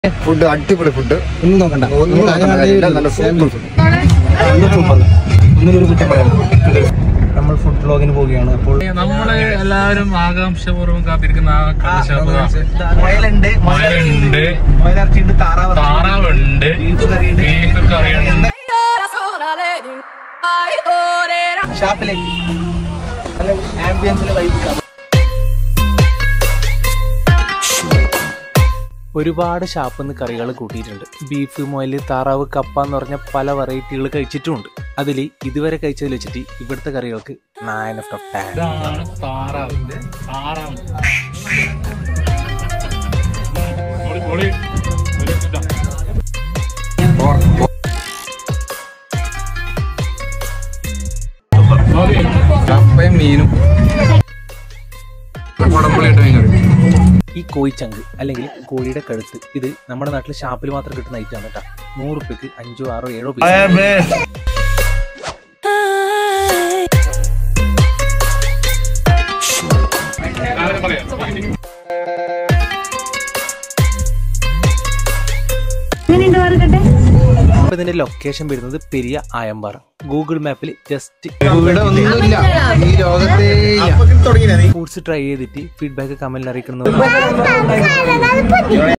Food അടിപൊളി food ഒന്നും നോക്കണ്ട ഒന്നും നോക്കണ്ട കാര്യമില്ല. നല്ല സൂപ്പർ ഫുഡ് ഒന്നിനൊരു കുറ്റം പറയാം നമ്മൾ ഫുഡ് ബ്ലോഗിന് പോവുകയാണ് അപ്പോൾ നമ്മള് എല്ലാവരും ആകാംക്ഷപൂർവ്വം കാത്തിരിക്കുന്ന ആ കടശാപ്പ് മുയലുണ്ട് മുയലുണ്ട് മുയലിറച്ചിയുണ്ട് താറാവ് താറാവുണ്ട് ബീഫ് കറിയുണ്ട് ഷാപ്പിലേക്ക് നല്ല ആംബിയൻസിൽ വൈകിക്കാം ഒരുപാട് ഷാപ്പിന്ന് കറികൾ കൂട്ടിയിട്ടുണ്ട് ബീഫ് മുയൽ താറാവ് കപ്പ എന്ന് പറഞ്ഞ പല വെറൈറ്റികൾ കഴിച്ചിട്ടുമുണ്ട് അതിൽ ഇതുവരെ കഴിച്ചതിൽ വെച്ചിട്ട് ഇവിടുത്തെ കറികൾക്ക് നയൻ ഓഫ് ടെൻ ഇതാണ് താറാവിന്റെ താറാവ് പൊളി, പൊളി. ഒരു ഇതാ. മതി. കപ്പയും മീനും കുടംപുളിയിട്ട് മീൻ കറി ഈ കോഴിച്ചങ്ക് അല്ലെങ്കിൽ കോഴിയുടെ കഴുത്ത് ഇത് നമ്മുടെ നാട്ടിൽ ഷാപ്പിൽ മാത്രം കിട്ടുന്ന ഐറ്റമാണ് കേട്ടോ നൂറ് റുപ്യക്ക് അഞ്ചോ ആറോ ഏഴോ പീസ് എല്ലാവരും പറയാം. അപ്പൊ ഇതിന്റെ ലൊക്കേഷൻ വരുന്നത് പെരിയ ആയമ്പാറ ഗൂഗിൾ മാപ്പിൽ ജസ്റ്റ് ഇവിടെ ഒന്നുമില്ല ഈ ലോകത്തേ ഫുഡ്സ് ട്രൈ ചെയ്തിട്ട് ഫീഡ്ബാക്ക് കമന്റിൽ അറിയിക്കണം